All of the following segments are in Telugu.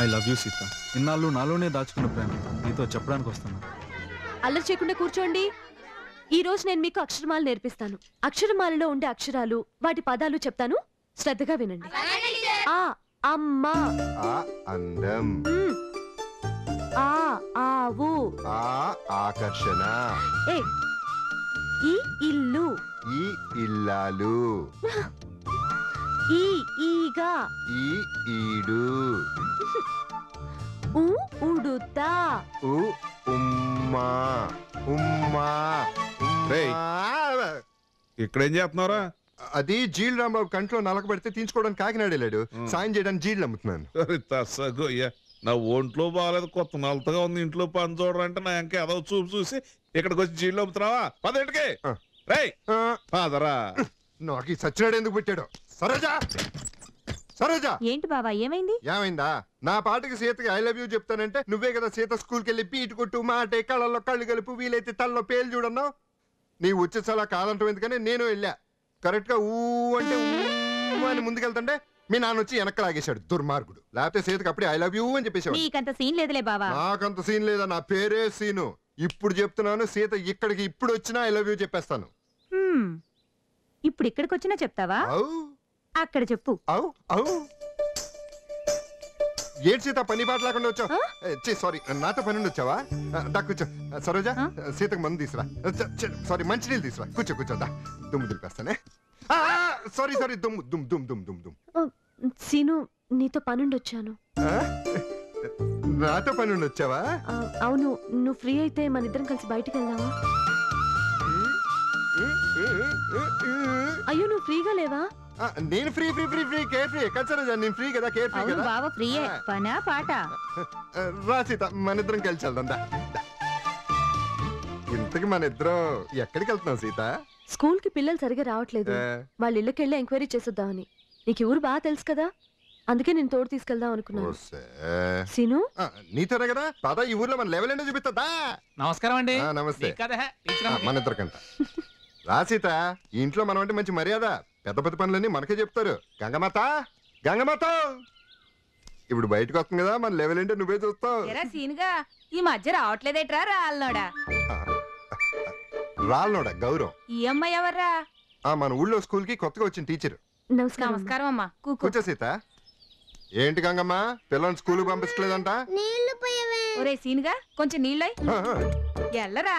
లవ్ యూ సీత ఇన్నాళ్ళు నాలోనే దాచుకున్న ప్రేమ నీతో చెప్పడానికి వస్తాను అల్లరి చేయకుండా కూర్చోండి ఈ రోజు నేను మీకు అక్షరమాల నేర్పిస్తాను అక్షరమాలలో ఉండే అక్షరాలు వాటి పదాలు చెప్తాను శ్రద్ధగా వినండి ఆ అమ్మ ఆ అందం ఉమ్. ఆ ఆవు ఆ ఆకర్షణ ఏ ఈ ఇల్లు ఈ ఇల్లాలు ఈ ఈగ ఈ ఈడు ఉ ఉడుత ఉ ఉమ్మా ఉమ్మా రేయ్. ఉమ్మా. ఇక్కడేం చేస్తున్నారా అది జీల్ రాంబాబు కంట్లో నలక పెడితే తీసుకోవడానికి కాకినాడ వెళ్ళాడు ఉం. సాయం చేయడానికి జీళ్ళు అమ్ముతున్నాను తస్సగోయ్యా నా ఒంట్లో బాగాలేదు కొత్త నలతగా ఉంది ఇంట్లో పని చూడరంటే నా ఇంకా ఏదో చూపు చూసి ఇక్కడికి వచ్చి జీళ్ళు అమ్ముతున్నావా పదేంటికి ఆ. రేయ్ ఆ, పదరా నాకు ఈ సచ్చినాడు ఎందుకు పెట్టాడు సరోజా సరోజా ఏంటి బావా ఏమైంది ఏమైందా నా పాటకి సీతకి ఐ లవ్ యూ చెప్తానంటే నువ్వే కదా సీత స్కూల్కి వెళ్ళి పీటు కొట్టు మాటే కళ్ళల్లో కళ్ళు కలుపు వీలైతే తల్లో పేలు చూడన్నావు నీ వచ్చేసలా కాదంటాం ఎందుకని నేను వెళ్ళా కరెక్ట్ గా ఊ అంటే ఊ అని ముందుకెళ్తుంటే మీ నాన్న వచ్చి వెనక్కి లాగేశాడు దుర్మార్గుడు లేకపోతే సీతకి అప్పుడే ఐ లవ్ యూ అని చెప్పేసాడు నీకంత సీన్ లేదులే బావా నాకంత సీన్ లేదా నా పేరే సీను ఇప్పుడు చెప్తున్నాను సీత ఇక్కడికి ఇప్పుడు వచ్చినా ఐ లవ్ యూ చెప్పేస్తాను ఇప్పుడు ఇక్కడికి వచ్చినా చెప్తావా ఔ అక్కడ చెప్పు ఔ ఔ ఏంటి సీత పని పాట లేకుండా వచ్చావు సారీ నాతో పని నుండి వచ్చావా ఆ, దా కూర్చో ఆ, సరోజా ఆ? సీతకు మందు తీసురా సారీ మంచినీళ్ళు తీసురా కూర్చో కూర్చో దా దుమ్ము దులిపేస్తానే సారీ సారీ దుమ్ము దుమ్ దుమ్ దుమ్ దుమ్ దుమ్ సీను నీతో పనుండి వచ్చాను ఆ? నాతో పని నుండి వచ్చావా ఆ, అవును నువ్వు ఫ్రీ అయితే మన ఇద్దరం కలిసి బయటికి వెళ్దామా అయ్యో నువ్వు ఫ్రీగా లేవా ఆ, నేను free free free free care free ఎక్కడ సరోజా నేను ఫ్రీ కదా కేర్ ఫ్రీ కదా బావ ఫ్రీయే ఆ. పనా పాట ఆ, రా సీత మన ఇద్దరం కలిసి వెళ్దాం దా దా. ఇంతకి మన ఇద్దరం ఎక్కడికి వెళ్తున్నాం సీత స్కూల్ కి పిల్లలు సరిగా రావట్లేదు ఆ, వాళ్ళ ఇళ్ళకి వెళ్ళి ఎంక్వైరీ చేసొద్దామని నీకు ఈ ఊరు బాగా తెలుసు కదా అందుకే నేను తోడు తీసుకెళ్దాం అనుకున్నాను ఓసే. సీను ఆ, నీతోనే కదా పద ఈ ఊర్లో మన లెవెల్ ఏంటో చూపిస్తుందా నమస్కారం అండి ఆ, నమస్తే కదా ఆ, మన ఇద్దరికంట రా సీత ఈ ఇంట్లో మనం అంటే మంచి మర్యాద పెద్ద పెద్ద పనులన్నీ మనకే చెప్తారు గంగమాత గంగమాత ఇప్పుడు బయటకు వస్తుంది కదా మన లెవెల్ ఏంటో నువ్వే చూస్తావు ఎరా సీనుగా ఈ మధ్య రావట్లేదేట్రా రాళ్ళోడా రాళ్ళనోడ గౌరవం ఈ అమ్మాయి ఎవర్రా ఆ మన ఊళ్ళో స్కూల్ కి కొత్తగా వచ్చిన టీచర్ నమస్కారం అమ్మా. నమస్కారం అమ్మా కూకో కూర్చో సీత ఏంటి గంగమ్మ పిల్లల్ని స్కూల్ పంపించలేదంట ఒరే సీనుగా కొంచెం నీళ్ళై ఆ, ఆ, ఎల్లరా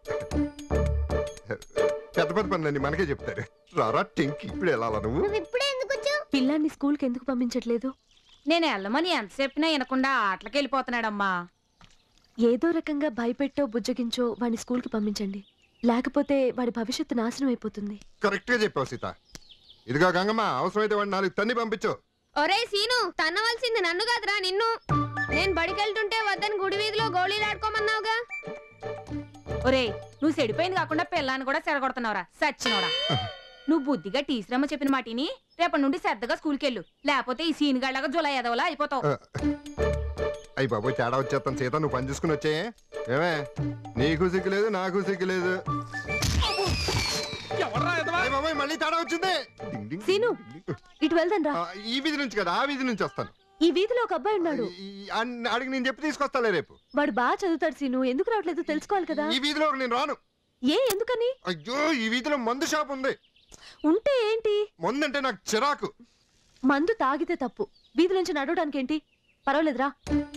పెద్ద పెద్ద పనులన్నీ మనకే చెప్తారు రారా టెంకి ఇప్పుడు వెళ్ళాలా నువ్వు పిల్లాన్ని స్కూల్ కి ఎందుకు పంపించట్లేదు నేను వెళ్ళమని ఎంత చెప్పినా వినకుండా ఆటలకి వెళ్ళిపోతున్నాడమ్మా ఏదో రకంగా భయపెట్టో బుజ్జగించో వాడిని స్కూల్ కి పంపించండి లేకపోతే వాడి భవిష్యత్తు నాశనం అయిపోతుంది కరెక్ట్ గా చెప్పావు సీత ఇదిగో గంగమ్మ అవసరమైతే వాడిని నాలుగు తన్ని పంపించు ఒరే సీను తన్నవలసింది నన్ను కాదురా నిన్ను నేను బడికెళ్తుంటే వద్దని గుడి వీధిలో గోళీలు ఆడుకోమన్నావుగా ఒరే నువ్వు చెడిపోయింది కాకుండా పిల్లాన్ని కూడా చెడగొడుతున్నావురా సచ్చినోడా నువ్వు బుద్ధిగా టీచరమ్మ చెప్పిన మాటిని రేపటి నుండి శ్రద్ధగా స్కూల్కి వెళ్ళు లేకపోతే ఈ సీనుగాళ్ళగా జులై ఎదవలా అయిపోతావు అయ్యి బాబోయ్ తేడా వచ్చేస్తాను సీత నువ్వు పని చూసుకుని వచ్చే ఏమే నీకు సిగ్గులేదు నాకు సిగ్గులేదు ఎవర్రా ఎదవా? అయ్య బాబోయ్ మళ్ళీ తేడా వచ్చింది డింగ్ డింగ్ సీను. డింగ్ డింగ్. ఇటు వెళ్దాం రా ఆ, ఈ వీధి నుంచి కదా ఆ వీధి నుంచి వస్తాను ఈ వీధిలో ఒక అబ్బాయి ఉన్నాడు ఈ- అన్ని అడిగి నేను చెప్పి తీసుకొస్తాలే రేపు వాడు బాగా చదువుతాడు సీను ఎందుకు రావట్లేదు తెలుసుకోవాలి కదా ఈ వీధిలో నేను రాను ఏ ఎందుకని అయ్యో ఈ వీధిలో మందు షాప్ ఉంది ఉంటే ఏంటి మందు అంటే నాకు చిరాకు మందు తాగితే తప్పు వీధి నుంచి నడవడానికి ఏంటి పర్వాలేదురా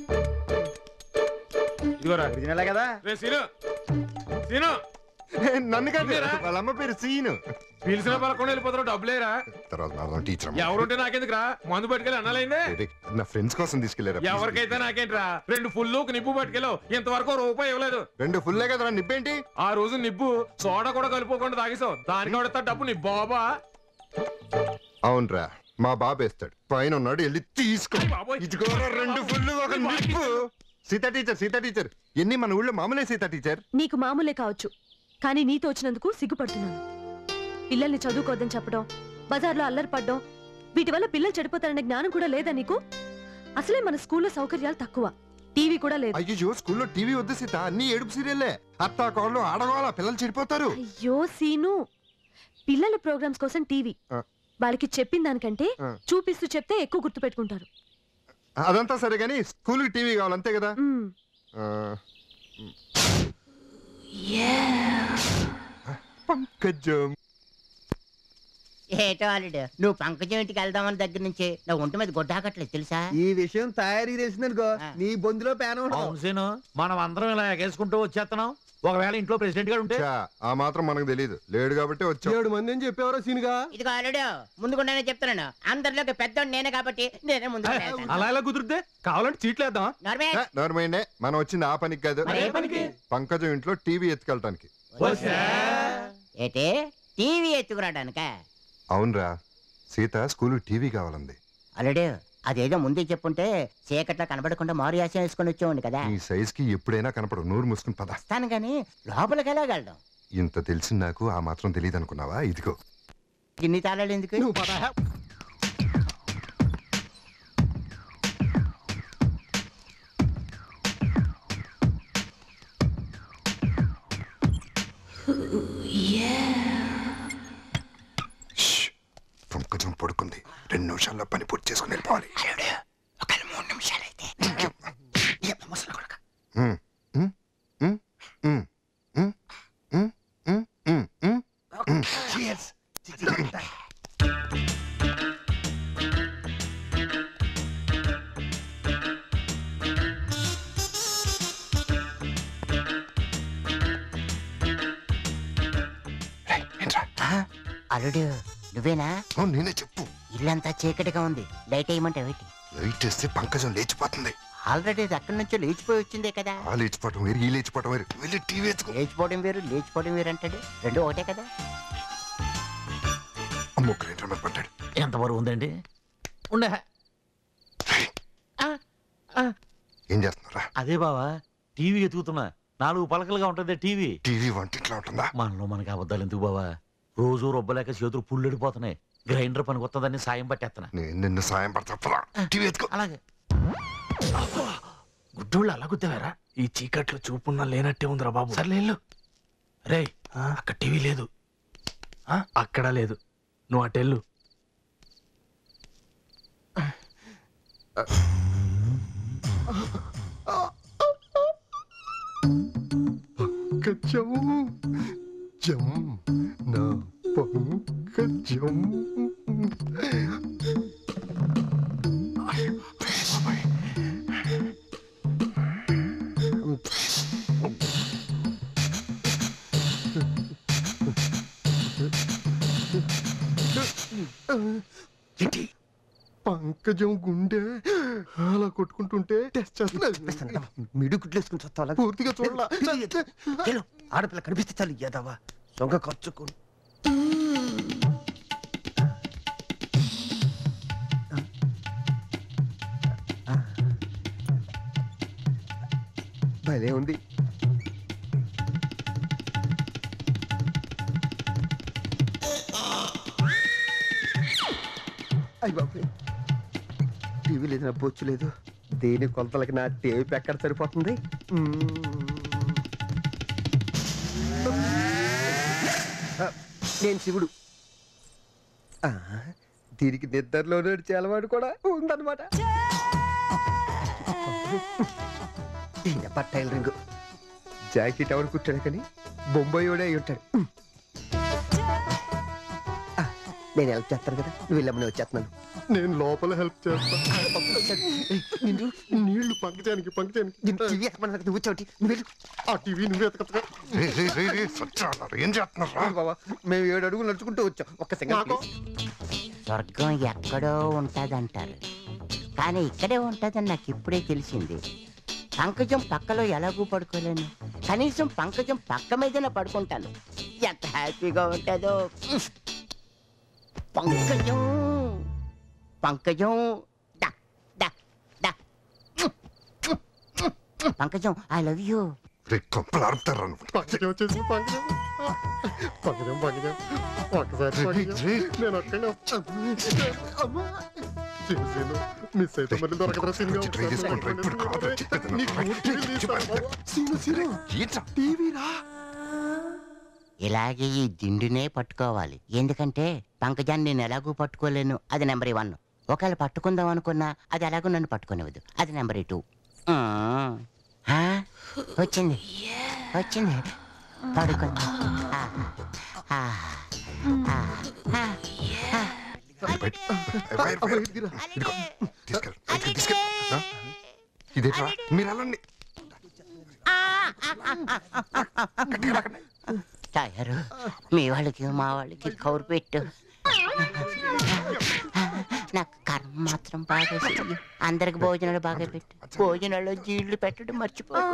ఇదిగోరా రే సీను సీను నన్ను కాదు ఇదేరా? వాళ్ళ అమ్మ పేరు సీను పిలిచిన పలకుండా వెళ్ళిపోతారు డబ్బులేరా తర్వాత నా టీచర్ అమ్మ. ఎవరుంటే నాకెందుకురా మందు పట్టుకెళ్ళి అన్నాలైందే ఏది? నా ఫ్రెండ్స్ కోసం తీసుకెళ్లారా ఎవరికైతే నాకేంట్రా రెండు ఫుల్లు ఒక నిప్పు పట్టుకెళ్ళావు ఇంతవరకు ఓ రూపాయి ఇవ్వలేదు రెండు ఫుల్లే కదా నిప్పేంటి ఆ రోజు నిప్పు సోడా కూడా కలుపుకోకుండా తాగేసావు దానికి వాడతా డబ్బు నీ బాబా అవునరా మా బాబు వేస్తాడు పైన ఉన్నాడు వెళ్ళి తీసుకో అయ్ బాబోయ్. ఇదిగోరా రెండు ఫుల్లు ఒక నిప్పు సీత టీచర్ సీత టీచర్ ఎన్ని మన ఊళ్ళో మామూలే సీత టీచర్ నీకు మామూలే కావచ్చు కానీ నీతో వచ్చినందుకు సిగ్గుపడుతున్నాను పిల్లల్ని చదువుకోవద్దని చెప్పడం బజార్లో అల్లరి పడ్డం వీటి వల్ల పిల్లలు చెడిపోతారనే జ్ఞానం కూడా లేదా నీకు అసలే మన స్కూల్లో సౌకర్యాలు తక్కువ టీవీ కూడా లేదు అయ్యో స్కూల్లో టీవీ వద్దు సీత అన్ని ఏడుపు సీరియల్లే అత్తా కోళ్ళు ఆడగోళ పిల్లలు చెడిపోతారు అయ్యో సీను పిల్లల ప్రోగ్రామ్స్ కోసం టీవీ ఆ. వాళ్ళకి చెప్పిన దానికంటే ఆ. చూపిస్తూ చెప్తే ఎక్కువ గుర్తుపెట్టుకుంటారు అదంతా సరే కానీ స్కూల్కి టీవీ కావాలి అంతే కదా మ్మ్. ఆ, పంకజం ఏటో అల్లుడు నువ్వు పంకజం ఇంటికి వెళ్దామని దగ్గర నుంచి నా ఒంటి మీద గొడ్డాకట్లేదు తెలుసా ఈ విషయం తయారీ తెలిసిందనుకో ఆ. నీ బొందులో పేన ఉండదు అవును సీను మనం అందరం ఇలా ఎగేసుకుంటూ వచ్చేస్తున్నాం ఒకవేళ ఇంట్లో ప్రెసిడెంట్ గారు ఉంటే ఛా, ఆ మాత్రం మనకు తెలియదు లేడు కాబట్టి వచ్చాం ఏడు మంది అని చెప్పేవారో సీనుగా ఇదిగో అల్లుడు ముందుకుండానే చెప్తున్నాను అందరిలోకి పెద్దోడు నేనే కాబట్టి నేనే ముందు అలా ఎలా కుదిరితే కావాలంటే చీట్లు వేద్దాం ఏ, నోర్మైండే మనం వచ్చింది ఆ పనికి కాదు మరి ఏ పనికి? పంకజం ఇంట్లో టీవీ ఎత్తుకెళ్ళటానికి ఏటే టీవీ ఎత్తుకురాడానిక అవునరా సీత స్కూల్ టీవీ కావాలంది అల్లుడు అదేదో ముందే చెప్పుంటే చీకట్లో కనబడకుండా మారు యాసం వేసుకొని వచ్చేవాడిని కదా నీ సైజ్ కి ఎప్పుడైనా కనపడు నోరు మూసుకుని పద వస్తాను గాని లోపలికి వెళ్ళగలడం ఇంత తెలిసి నాకు ఆ మాత్రం తెలియదు అనుకున్నావా ఇదిగో ఇన్ని తాళాలు ఎందుకు నువ్వు పద పంకజం పడుకుంది రెండు నిమిషాల్లో పని పూర్తి చేసుకుని వెళ్ళిపోవాలి ఒక మూడు నిమిషాలైతే ఉమ్, ఉమ్, ఉమ్, ఉమ్, ఉమ్, ఉమ్, ఉమ్, ఉమ్, ఉమ్, ఉమ్. రేయ్, ఏంట్రా? అల్లుడు నువ్వేనా అవును, నేనే చెప్పు ఇల్లంతా చీకటిగా ఉంది లైట్ వేయమంటే ఏంటి లైట్ వేస్తే పంకజం లేచిపోతుంది ఆల్రెడీ ఇది అక్కడి నుంచో లేచిపోయి వచ్చిందే కదా ఆ లేచిపోవటం వేరు ఈ లేచిపోవటం వేరు వెళ్ళి టీవీ ఎత్తుకో లేచిపోవడం వేరు లేచిపోవడం వేరు అంటాడు రెండు ఒకటే కదా అమ్మో గ్రైండర్ మీద పడ్డాడు ఎంత బరువు ఉందండి ఉండే ఏం చేస్తున్నారా అదే బావా టీవీ ఎతుకుతున్నా నాలుగు పలకలుగా ఉంటది టీవీ టీవీ వంటింట్లో ఉంటుందా మనలో మనకి అబద్ధాలు ఎందుకు బావా రోజు రొబ్బలేక చేతులు పుల్లెడిపోతున్నాయి గ్రైండర్ పనికి వస్తుందని సాయం పట్టేస్తున్నా నేను నిన్ను సాయం పడతా టీవీ ఎత్తుకో అలాగే గుడ్డోళ్ళు అలా గుద్దేవారా ఈ చీకట్లో చూపున్నా లేనట్టే ఉందిరా బాబు సర్లే వెళ్ళు. రేయ్ అక్కడ టీవీ లేదు ఆ, అక్కడ లేదు నువ్వు అటెళ్ళు పంకజం జం నా పంకజం పంకజం గుండె అలా కొట్టుకుంటుంటే టెస్ట్ చేస్తున్నా మిడు గుడ్లు వేసుకుని చస్తావా పూర్తిగా చూడాల ఆడపిల్ల కనిపిస్తే చాలు ఎదవా సొంగ ఖర్చుకు భలే ఉంది అయ్యి బాబు టీవీ లేదు నా బొచ్చు లేదు దేని కొలతలకి నా టేప్ ఎక్కడ సరిపోతుంది మ్మ్. ఆ, నేను శివుడు ఆ, దీనికి నిద్రలో నడిచే అలవాటు కూడా ఉందన్నమాట దీని టైల్ రింగ్ జాకెట్ ఎవరు కుట్టాడు కానీ బొంబాయి అయి ఉంటాడు ఆ, నేను హెల్ప్ చేస్తాను కదా నువ్వు వెళ్ళమని వచ్చేస్తున్నాను నేను లోపల హెల్ప్ చేస్తా నిన్ను నీళ్లు పంకజానికి పంకజానికి నిన్ను టీవీ ఎక్కమన్నా నువ్వు వచ్చేవాటి నువ్వు వెళ్ళు ఆ టీవీ నువ్వే ఎత్తుకొచ్చుకో. రేయ్, రేయ్, రేయ్, రేయ్, సత్యం అన్నారు. ఏం చేస్తున్నారా అవును బాబా మేము ఏడు అడుగులు నడుచుకుంటూ వచ్చాం ఒక్క సెకండ్ నాకు స్వర్గం ఎక్కడో ఉంటదంటారు కానీ ఇక్కడే ఉంటదని నాకు ఇప్పుడే తెలిసింది పంకజం పక్కలో ఎలాగూ పడుకోలేను కనీసం పంకజం పక్క మీదనే పడుకుంటాను ఎంత హ్యాపీగా ఉంటుందో ఉఫ్. పంకజం పంకజం డా, డా, డా. పంకజం ఐ లవ్ యూ రే కొంపలు అరుపుతారా నువ్వు పంకజం వచ్చేసి పంకజం పంకజం పంకజం ఒక్కసారి పంకజం నేను ఒక్కడే అమ్మా చేసాను మిస్ అయితే మళ్ళీ దొరకదురా సీన్గా కొంచెం try చేసుకోండి రా, ఇప్పుడు కాదు, చెప్పేది నీకు నాకు. ఊరికే తీస్తాను బాబు. సీను సీను ఏంట్రా? టీవీ రా ఇలాగే ఈ దిండునే పట్టుకోవాలి ఎందుకంటే పంకజాన్ని నేను ఎలాగూ పట్టుకోలేను అది నెంబర్ వన్ ఒకవేళ పట్టుకుందాం అనుకున్నా అది ఎలాగో నన్ను పట్టుకునేవద్దు అది నెంబర్ టూ వచ్చింది వచ్చింది పడుకుంది ఆ, ఆ, ఆ, ఆ, ఆ. ఇదిగో, తీసుకెళ్ళు బయటికి తీసుకెళ్ళు ఆ? ఇదేట్రా మీరు వెళ్ళండి టయరు మీ వాళ్ళకి మా వాళ్ళకి కౌరు పెట్టు నాకు కర్మ మాత్రం బాగా చెయ్యి. అందరికి భోజనాలు బాగా పెట్టు భోజనాల్లో జీళ్ళు పెట్టడం మర్చిపోకు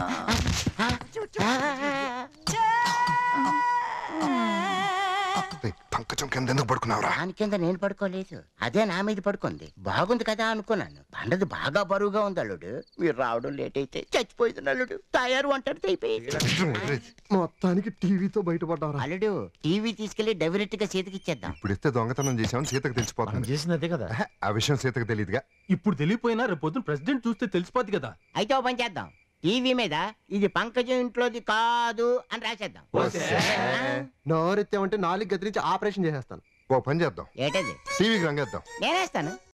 ఏయ్, పంకజం కింద ఎందుకు పడుకున్నావురా దాని కింద నేను పడుకోలేదు అదే నా మీద పడుకుంది బాగుంది కదా అనుకున్నాను పండది బాగా బరువుగా ఉంది అల్లుడు మీరు రావడం లేట్ అయితే చచ్చిపోయింది అల్లుడు తయారు అంటారు అయిపోయి మొత్తానికి టీవీతో బయటపడ్డారా అల్లుడు టీవీ తీసుకెళ్లి డైరెక్ట్ గా చేతికి ఇచ్చేద్దాం ఇప్పుడు ఇస్తే దొంగతనం చేసామని సీతకు తెలిసిపోతుంది చేసింది అదే కదా ఆ విషయం సీతకు తెలియదుగా ఇప్పుడు తెలియపోయినా రేపు పొద్దున ప్రెసిడెంట్ చూస్తే తెలిసిపోద్ది కదా అయితే ఓ పని చేద్దాం టీవీ మీద ఇది పంకజం ఇంట్లోది కాదు అని రాసేద్దాం నోరెత్తామంటే నాలుగు గదిరించి ఆపరేషన్ చేసేస్తాను ఓ పని చేద్దాం ఏటది టీవీకి రంగేద్దాం నేనేస్తాను